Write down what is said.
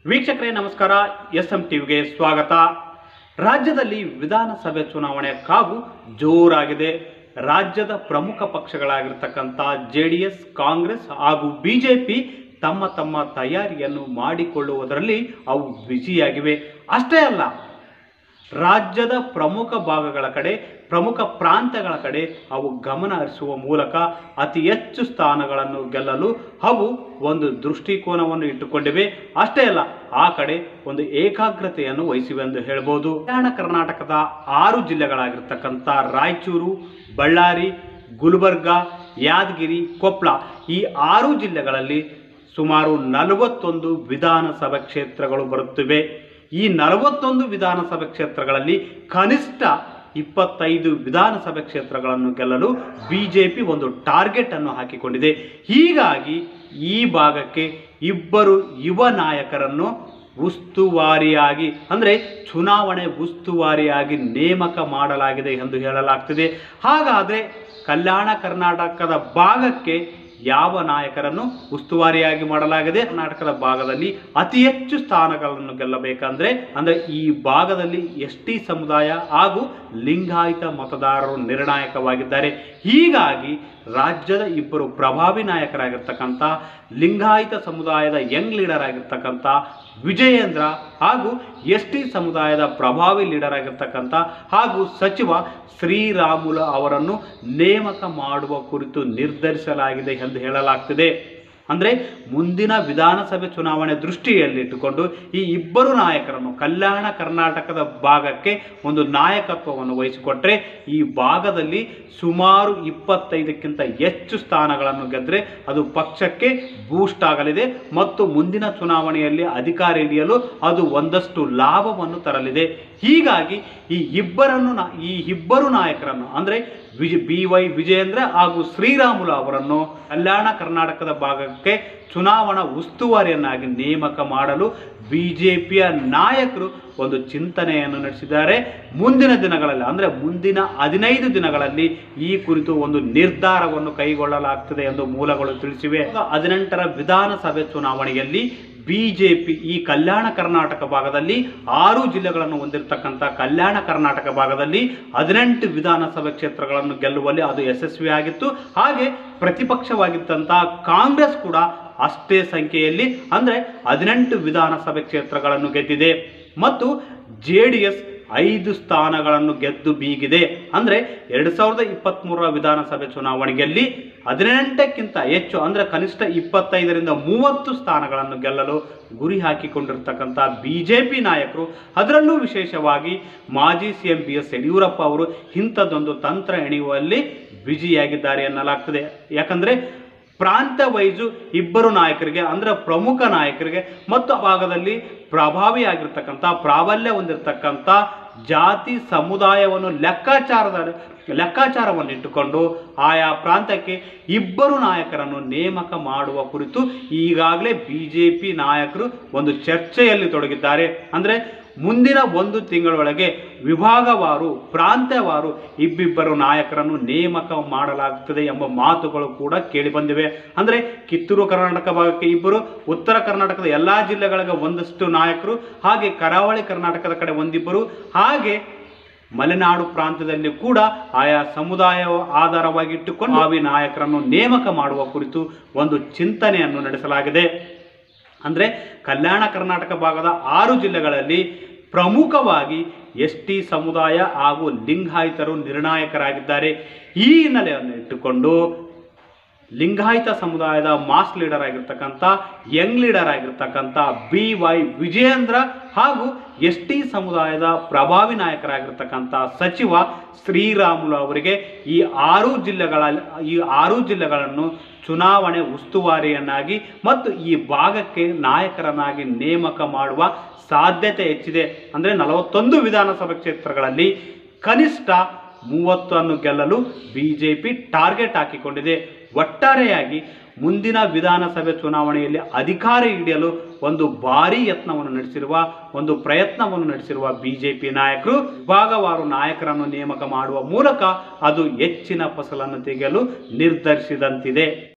ವೀಕ್ಷಕರೇ ನಮಸ್ಕಾರ S M ಟಿವಿಗೆ ಸ್ವಾಗತ ರಾಜ್ಯದಲ್ಲಿ ವಿಧಾನಸಭೆ ಚುನಾವಣೆ ಕಾವು ಜೋರಾಗಿದೆ ರಾಜ್ಯದ ಪ್ರಮುಖ ಪಕ್ಷಗಳಾಗಿರ್ತಕ್ಕಂಥ ಜೆ ಡಿ ಎಸ್ ಕಾಂಗ್ರೆಸ್ ಹಾಗೂ ಬಿಜೆಪಿ ತಮ್ಮ ತಮ್ಮ ತಯಾರಿಯನ್ನು ಮಾಡಿಕೊಳ್ಳುವುದರಲ್ಲಿ ಅವು ಬ್ಯುಸಿಯಾಗಿವೆ ಅಷ್ಟೇ ಅಲ್ಲ ರಾಜ್ಯದ ಪ್ರಮುಖ ಭಾಗಗಳ ಕಡೆ ಪ್ರಮುಖ ಪ್ರಾಂತ್ಯಗಳ ಕಡೆ ಅವು ಗಮನ ಹರಿಸುವ ಮೂಲಕ ಅತಿ ಹೆಚ್ಚು ಸ್ಥಾನಗಳನ್ನು ಗೆಲ್ಲಲು ಅವು ಒಂದು ದೃಷ್ಟಿಕೋನವನ್ನು ಇಟ್ಟುಕೊಂಡಿವೆ ಅಷ್ಟೇ ಅಲ್ಲ ಆ ಕಡೆ ಒಂದು ಏಕಾಗ್ರತೆಯನ್ನು ವಹಿಸಿವೆ ಎಂದು ಹೇಳ್ಬೋದು ಕಲ್ಯಾಣ ಕರ್ನಾಟಕದ ಆರು ಜಿಲ್ಲೆಗಳಾಗಿರ್ತಕ್ಕಂಥ ರಾಯಚೂರು ಬಳ್ಳಾರಿ ಗುಲ್ಬರ್ಗ ಯಾದಗಿರಿ ಕೊಪ್ಪಳ ಈ ಆರು ಜಿಲ್ಲೆಗಳಲ್ಲಿ ಸುಮಾರು ನಲವತ್ತೊಂದು ವಿಧಾನಸಭಾ ಕ್ಷೇತ್ರಗಳು ಬರುತ್ತಿವೆ ಈ ನಲವತ್ತೊಂದು ವಿಧಾನಸಭೆ ಕ್ಷೇತ್ರಗಳಲ್ಲಿ ಕನಿಷ್ಠ ಇಪ್ಪತ್ತೈದು ವಿಧಾನಸಭೆ ಕ್ಷೇತ್ರಗಳನ್ನು ಗೆಲ್ಲಲು ಬಿಜೆಪಿ ಒಂದು ಟಾರ್ಗೆಟ್ ಅನ್ನು ಹಾಕಿಕೊಂಡಿದೆ ಹೀಗಾಗಿ ಈ ಭಾಗಕ್ಕೆ ಇಬ್ಬರು ಯುವ ನಾಯಕರನ್ನು ಉಸ್ತುವಾರಿಯಾಗಿ ಅಂದರೆ ಚುನಾವಣೆ ಉಸ್ತುವಾರಿಯಾಗಿ ನೇಮಕ ಮಾಡಲಾಗಿದೆ ಎಂದು ಹೇಳಲಾಗ್ತಿದೆ ಹಾಗಾದರೆ ಕಲ್ಯಾಣ ಕರ್ನಾಟಕದ ಭಾಗಕ್ಕೆ ಯಾವ ನಾಯಕರನ್ನು ಉಸ್ತುವಾರಿಯಾಗಿ ಮಾಡಲಾಗಿದೆ ಕರ್ನಾಟಕದ ಭಾಗದಲ್ಲಿ ಅತಿ ಹೆಚ್ಚು ಸ್ಥಾನಗಳನ್ನು ಗೆಲ್ಲಬೇಕಂದ್ರೆ ಅಂದ್ರೆ ಈ ಭಾಗದಲ್ಲಿ ಎಸ್ ಟಿ ಸಮುದಾಯ ಹಾಗೂ ಲಿಂಗಾಯತ ಮತದಾರರು ನಿರ್ಣಾಯಕವಾಗಿದ್ದಾರೆ ಹೀಗಾಗಿ ರಾಜ್ಯದ ಇಬ್ಬರು ಪ್ರಭಾವಿ ನಾಯಕರಾಗಿರ್ತಕ್ಕಂಥ ಲಿಂಗಾಯತ ಸಮುದಾಯದ ಯಂಗ್ ಲೀಡರ್ ಆಗಿರ್ತಕ್ಕಂಥ ವಿಜಯೇಂದ್ರ ಹಾಗೂ ಎಸ್ ಟಿ ಸಮುದಾಯದ ಪ್ರಭಾವಿ ಲೀಡರ್ ಆಗಿರ್ತಕ್ಕಂಥ ಹಾಗೂ ಸಚಿವ ಶ್ರೀರಾಮುಲು ಅವರನ್ನು ನೇಮಕ ಮಾಡುವ ಕುರಿತು ನಿರ್ಧರಿಸಲಾಗಿದೆ ಎಂದು ಹೇಳಲಾಗ್ತಿದೆ ಅಂದರೆ ಮುಂದಿನ ವಿಧಾನಸಭೆ ಚುನಾವಣೆ ದೃಷ್ಟಿಯಲ್ಲಿಟ್ಟುಕೊಂಡು ಈ ಇಬ್ಬರು ನಾಯಕರನ್ನು ಕಲ್ಯಾಣ ಕರ್ನಾಟಕದ ಭಾಗಕ್ಕೆ ಒಂದು ನಾಯಕತ್ವವನ್ನು ವಹಿಸಿಕೊಟ್ರೆ ಈ ಭಾಗದಲ್ಲಿ ಸುಮಾರು ಇಪ್ಪತ್ತೈದಕ್ಕಿಂತ ಹೆಚ್ಚು ಸ್ಥಾನಗಳನ್ನು ಗೆದ್ದರೆ ಅದು ಪಕ್ಷಕ್ಕೆ ಬೂಸ್ಟ್ ಆಗಲಿದೆ ಮತ್ತು ಮುಂದಿನ ಚುನಾವಣೆಯಲ್ಲಿ ಅಧಿಕಾರ ಹಿಡಿಯಲು ಅದು ಒಂದಷ್ಟು ಲಾಭವನ್ನು ತರಲಿದೆ ಹೀಗಾಗಿ ಈ ಇಬ್ಬರನ್ನು ನಾ- ಈ ಇಬ್ಬರು ನಾಯಕರನ್ನು ಅಂದರೆ ವಿಜ್ ಬಿ ವೈ ವಿಜಯೇಂದ್ರ ಹಾಗೂ ಶ್ರೀರಾಮುಲು ಅವರನ್ನು ಕಲ್ಯಾಣ ಕರ್ನಾಟಕದ ಭಾಗಕ್ಕೆ ಚುನಾವಣಾ ಉಸ್ತುವಾರಿಯನ್ನಾಗಿ ನೇಮಕ ಮಾಡಲು ಬಿಜೆಪಿಯ ನಾಯಕರು ಒಂದು ಚಿಂತನೆಯನ್ನು ನಡೆಸಿದ್ದಾರೆ ಮುಂದಿನ ದಿನಗಳಲ್ಲಿ ಅಂದರೆ ಮುಂದಿನ ಹದಿನೈದು ದಿನಗಳಲ್ಲಿ ಈ ಕುರಿತು ಒಂದು ನಿರ್ಧಾರವನ್ನು ಕೈಗೊಳ್ಳಲಾಗ್ತದೆ ಎಂದು ಮೂಲಗಳು ತಿಳಿಸಿವೆ ಹದಿನೆಂಟರ ವಿಧಾನಸಭೆ ಚುನಾವಣೆಯಲ್ಲಿ ಬಿಜೆಪಿ ಈ ಕಲ್ಯಾಣ ಕರ್ನಾಟಕ ಭಾಗದಲ್ಲಿ ಆರು ಜಿಲ್ಲೆಗಳನ್ನು ಹೊಂದಿರತಕ್ಕಂಥ ಕಲ್ಯಾಣ ಕರ್ನಾಟಕ ಭಾಗದಲ್ಲಿ ಹದಿನೆಂಟು ವಿಧಾನಸಭೆ ಕ್ಷೇತ್ರಗಳನ್ನು ಗೆಲ್ಲುವಲ್ಲಿ ಅದು ಯಶಸ್ವಿಯಾಗಿತ್ತು ಹಾಗೆ ಪ್ರತಿಪಕ್ಷವಾಗಿದ್ದಂಥ ಕಾಂಗ್ರೆಸ್ ಕೂಡ ಅಷ್ಟೇ ಸಂಖ್ಯೆಯಲ್ಲಿ ಅಂದರೆ ಹದಿನೆಂಟು ವಿಧಾನಸಭೆ ಕ್ಷೇತ್ರಗಳನ್ನು ಗೆದ್ದಿದೆ ಮತ್ತು ಜೆ ಡಿ ಎಸ್ ಐದು ಸ್ಥಾನಗಳನ್ನು ಗೆದ್ದು ಬೀಗಿದೆ ಅಂದರೆ ಎರಡು ಸಾವಿರದ ಇಪ್ಪತ್ತ್ಮೂರರ ವಿಧಾನಸಭೆ ಚುನಾವಣೆಯಲ್ಲಿ ಹದಿನೆಂಟಕ್ಕಿಂತ ಹೆಚ್ಚು ಅಂದರೆ ಕನಿಷ್ಠ ಇಪ್ಪತ್ತೈದರಿಂದ ಮೂವತ್ತು ಸ್ಥಾನಗಳನ್ನು ಗೆಲ್ಲಲು ಗುರಿ ಹಾಕಿಕೊಂಡಿರ್ತಕ್ಕಂಥ ಬಿ ಜೆ ಪಿ ನಾಯಕರು ಅದರಲ್ಲೂ ವಿಶೇಷವಾಗಿ ಮಾಜಿ C M B S Yediyurappa ಅವರು ಇಂಥದ್ದೊಂದು ತಂತ್ರ ಎಣೆಯುವಲ್ಲಿ ಬ್ಯುಸಿಯಾಗಿದ್ದಾರೆ ಎನ್ನಲಾಗ್ತದೆ ಯಾಕಂದರೆ ಪ್ರಾಂತ್ಯ ವೈಸು ಇಬ್ಬರು ನಾಯಕರಿಗೆ ಅಂದರೆ ಪ್ರಮುಖ ನಾಯಕರಿಗೆ ಮತ್ತು ಆ ಭಾಗದಲ್ಲಿ ಪ್ರಭಾವಿಯಾಗಿರ್ತಕ್ಕಂಥ ಪ್ರಾಬಲ್ಯ ಹೊಂದಿರತಕ್ಕಂಥ ಜಾತಿ ಸಮುದಾಯವನ್ನು ಲೆಕ್ಕಾಚಾರದ ಲೆಕ್ಕಾಚಾರವನ್ನು ಇಟ್ಟುಕೊಂಡು ಆಯಾ ಪ್ರಾಂತ್ಯಕ್ಕೆ ಇಬ್ಬರು ನಾಯಕರನ್ನು ನೇಮಕ ಮಾಡುವ ಕುರಿತು ಈಗಾಗಲೇ ಬಿ ಜೆ ಪಿ ನಾಯಕರು ಒಂದು ಚರ್ಚೆಯಲ್ಲಿ ತೊಡಗಿದ್ದಾರೆ ಅಂದರೆ ಮುಂದಿನ ಒಂದು ತಿಂಗಳೊಳಗೆ ವಿಭಾಗವಾರು ಪ್ರಾಂತ್ಯವಾರು ಇಬ್ಬಿಬ್ಬರು ನಾಯಕರನ್ನು ನೇಮಕ ಮಾಡಲಾಗುತ್ತದೆ ಎಂಬ ಮಾತುಗಳು ಕೂಡ ಕೇಳಿಬಂದಿವೆ ಅಂದರೆ ಕಿತ್ತೂರು ಕರ್ನಾಟಕ ಭಾಗಕ್ಕೆ ಇಬ್ಬರು ಉತ್ತರ ಕರ್ನಾಟಕದ ಎಲ್ಲ ಜಿಲ್ಲೆಗಳಿಗೆ ಒಂದಷ್ಟು ನಾಯಕರು ಹಾಗೆ ಕರಾವಳಿ ಕರ್ನಾಟಕದ ಕಡೆ ಒಂದಿಬ್ಬರು ಹಾಗೆ ಮಲೆನಾಡು ಪ್ರಾಂತ್ಯದಲ್ಲಿ ಕೂಡ ಆಯಾ ಸಮುದಾಯ ಆಧಾರವಾಗಿಟ್ಟುಕೊಂಡು ಭಾವಿ ನಾಯಕರನ್ನು ನೇಮಕ ಮಾಡುವ ಕುರಿತು ಒಂದು ಚಿಂತನೆಯನ್ನು ನಡೆಸಲಾಗಿದೆ ಅಂದರೆ ಕಲ್ಯಾಣ ಕರ್ನಾಟಕ ಭಾಗದ ಆರು ಜಿಲ್ಲೆಗಳಲ್ಲಿ ಪ್ರಮುಖವಾಗಿ ಎಸ್ ಟಿ ಸಮುದಾಯ ಹಾಗೂ ಲಿಂಗಾಯತರು ನಿರ್ಣಾಯಕರಾಗಿದ್ದಾರೆ ಈ ಹಿನ್ನೆಲೆಯನ್ನು ಇಟ್ಟುಕೊಂಡು ಲಿಂಗಾಯತ ಸಮುದಾಯದ ಮಾಸ್ ಲೀಡರ್ ಆಗಿರ್ತಕ್ಕಂಥ ಯಂಗ್ ಲೀಡರ್ ಆಗಿರ್ತಕ್ಕಂಥ ಬಿ ವೈ ವಿಜಯೇಂದ್ರ ಹಾಗೂ ಎಸ್ ಟಿ ಸಮುದಾಯದ ಪ್ರಭಾವಿ ನಾಯಕರಾಗಿರ್ತಕ್ಕಂಥ ಸಚಿವ ಶ್ರೀರಾಮುಲು ಅವರಿಗೆ ಈ ಆರು ಜಿಲ್ಲೆಗಳ ಈ ಆರು ಜಿಲ್ಲೆಗಳನ್ನು ಚುನಾವಣೆ ಉಸ್ತುವಾರಿಯನ್ನಾಗಿ ಮತ್ತು ಈ ಭಾಗಕ್ಕೆ ನಾಯಕರನ್ನಾಗಿ ನೇಮಕ ಮಾಡುವ ಸಾಧ್ಯತೆ ಹೆಚ್ಚಿದೆ ಅಂದರೆ ನಲವತ್ತೊಂದು ವಿಧಾನಸಭಾ ಕ್ಷೇತ್ರಗಳಲ್ಲಿ ಕನಿಷ್ಠ ಮೂವತ್ತನ್ನು ಗೆಲ್ಲಲು ಬಿ ಜೆ ಪಿ ಟಾರ್ಗೆಟ್ ಹಾಕಿಕೊಂಡಿದೆ ಒಟ್ಟಾರೆಯಾಗಿ ಮುಂದಿನ ವಿಧಾನಸಭೆ ಚುನಾವಣೆಯಲ್ಲಿ ಅಧಿಕಾರ ಹಿಡಿಯಲು ಒಂದು ಭಾರೀ ಯತ್ನವನ್ನು ನಡೆಸಿರುವ ಒಂದು ಪ್ರಯತ್ನವನ್ನು ನಡೆಸಿರುವ ಬಿಜೆಪಿ ನಾಯಕರು ಭಾಗವಾರು ನಾಯಕರನ್ನು ನೇಮಕ ಮಾಡುವ ಮೂಲಕ ಅದು ಹೆಚ್ಚಿನ ಫಸಲನ್ನು ತೆಗೆಯಲು ನಿರ್ಧರಿಸಿದಂತಿದೆ